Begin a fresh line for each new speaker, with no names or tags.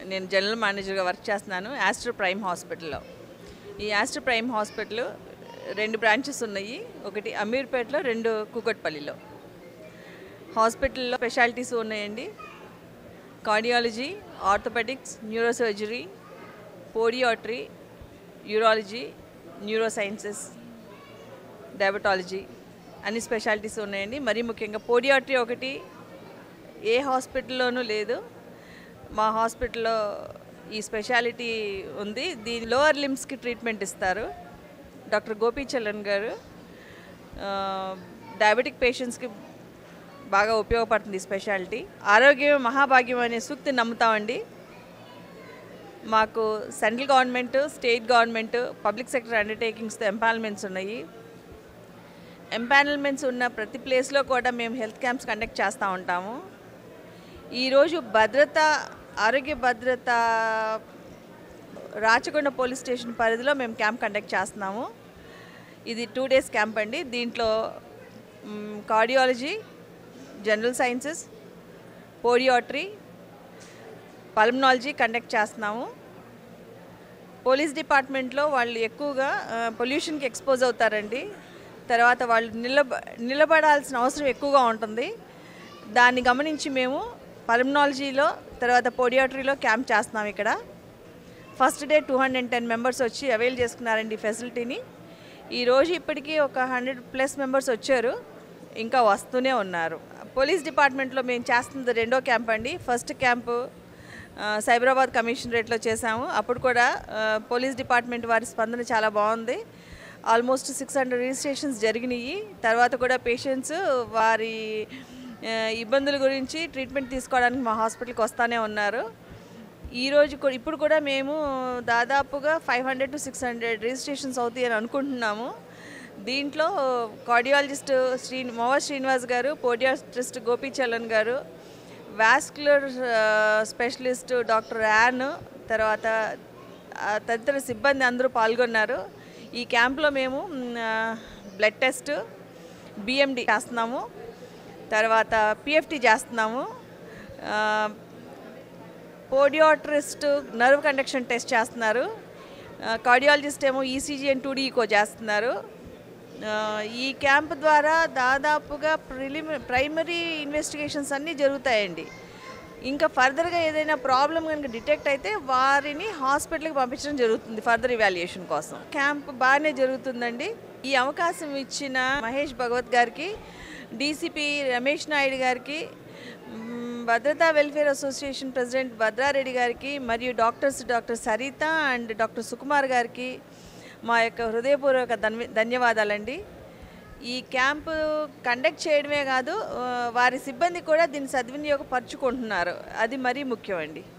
నేను జనరల్ మేనేజర్గా వర్క్ చేస్తున్నాను యాస్టర్ ప్రైమ్ హాస్పిటల్లో ఈ యాస్టర్ ప్రైమ్ హాస్పిటల్ రెండు బ్రాంచెస్ ఉన్నాయి ఒకటి అమీర్పేటలో రెండు కూకట్పల్లిలో హాస్పిటల్లో స్పెషాలిటీస్ ఉన్నాయండి cardiology orthopaedics neurosurgery podiatry urology neuro sciences diabetology అన్ని స్పెషాలిటీస్ ఉన్నాయండి మరీ ముఖ్యంగా పోడియాట్రీ ఒకటి ఏ హాస్పిటల్లోనూ లేదు మా హాస్పిటల్లో ఈ స్పెషాలిటీ ఉంది దీని లోవర్ లిమ్స్కి ట్రీట్మెంట్ ఇస్తారు డాక్టర్ గోపీచలన్ గారు ఆ, డయాబెటిక్ పేషెంట్స్కి బాగా ఉపయోగపడుతుంది ఈ స్పెషాలిటీ ఆరోగ్యం మహాభాగ్యం అనే సూక్తిని నమ్ముతామండి మాకు central government state government public sector అండర్టేకింగ్స్తో ఎంపానల్మెంట్స్ ఉన్నాయి ఎంపానల్మెంట్స్ ఉన్న ప్రతి ప్లేస్లో కూడా మేము హెల్త్ క్యాంప్స్ కండక్ట్ చేస్తూ ఉంటాము ఈరోజు భద్రత ఆరోగ్య భద్రత రాచకొండ పోలీస్ స్టేషన్ పరిధిలో మేము క్యాంప్ కండక్ట్ చేస్తున్నాము ఇది టూ డేస్ క్యాంప్ అండి దీంట్లో cardiology general sciences podiatry pulmonology conduct చేస్తున్నాము పోలీస్ డిపార్ట్మెంట్లో వాళ్ళు ఎక్కువగా పొల్యూషన్కి ఎక్స్పోజ్ అవుతారండి తర్వాత వాళ్ళు నిలబ నిలబడాల్సిన అవసరం ఎక్కువగా ఉంటుంది దాన్ని గమనించి మేము పల్మనాలజీలో తర్వాత పోడియాట్రీలో క్యాంప్ చేస్తున్నాం ఇక్కడ first day two hundred and ten members వచ్చి అవైల్ చేసుకున్నారండి ఈ ఫెసిలిటీని ఈరోజు ఇప్పటికీ ఒక హండ్రెడ్ ప్లస్ మెంబర్స్ వచ్చారు ఇంకా వస్తూనే ఉన్నారు పోలీస్ డిపార్ట్మెంట్లో మేము చేస్తున్నది రెండో క్యాంప్ అండి ఫస్ట్ క్యాంపు ఆ, సైబరాబాద్ కమిషనరేట్లో చేశాము అప్పుడు కూడా ఆ, పోలీస్ డిపార్ట్మెంట్ వారి స్పందన చాలా బాగుంది ఆల్మోస్ట్ సిక్స్ హండ్రెడ్ రిజిస్ట్రేషన్స్ జరిగినాయి తర్వాత కూడా పేషెంట్స్ వారి ఆ, ఇబ్బందుల గురించి ట్రీట్మెంట్ తీసుకోవడానికి మా హాస్పిటల్కి వస్తూనే ఉన్నారు ఈ రోజు కూడా ఇప్పుడు కూడా మేము దాదాపుగా five hundred to six hundred registrations అవుతాయి అని అనుకుంటున్నాము దీంట్లో కార్డియాలజిస్ట్ శ్రీ మోవా శ్రీనివాస్ గారు పోడియాట్రిస్ట్ గోపీచలన్ గారు వాస్కులర్ స్పెషలిస్ట్ డాక్టర్ యాన్ తర్వాత ఆ, తదితర సిబ్బంది అందరూ పాల్గొన్నారు ఈ క్యాంప్లో మేము బ్లడ్ టెస్ట్ బిఎండి చేస్తున్నాము తర్వాత పిఎఫ్టీ చేస్తున్నాము ఆ, పోడియాట్రిస్ట్ నర్వ్ కండక్షన్ టెస్ట్ చేస్తున్నారు కార్డియాలజిస్ట్ ఏమో ఈసీజీ అండ్ టూడీ ఈకో చేస్తున్నారు ఆ, ఈ క్యాంప్ ద్వారా దాదాపుగా ప్రిలిమి ప్రైమరీ ఇన్వెస్టిగేషన్స్ అన్నీ జరుగుతాయండి ఇంకా ఫర్దర్గా ఏదైనా ప్రాబ్లం కనుక డిటెక్ట్ అయితే వారిని హాస్పిటల్కి పంపించడం జరుగుతుంది ఫర్దర్ ఇవాల్యుయేషన్ కోసం క్యాంప్ బాగానే జరుగుతుందండి ఈ అవకాశం ఇచ్చిన మహేష్ భగవత్ గారికి డీసీపీ రమేష్ నాయుడు గారికి మ్, భద్రతా వెల్ఫేర్ అసోసియేషన్ ప్రెసిడెంట్ భద్రారెడ్డి గారికి మరియు doctors doctor Saritha and doctor Sukumar గారికి మా యొక్క హృదయపూర్వక ధన్య ధన్యవాదాలండి ఈ క్యాంపు కండక్ట్ చేయడమే కాదు ఆ, వారి సిబ్బంది కూడా దీన్ని సద్వినియోగపరుచుకుంటున్నారు అది మరీ ముఖ్యం అండి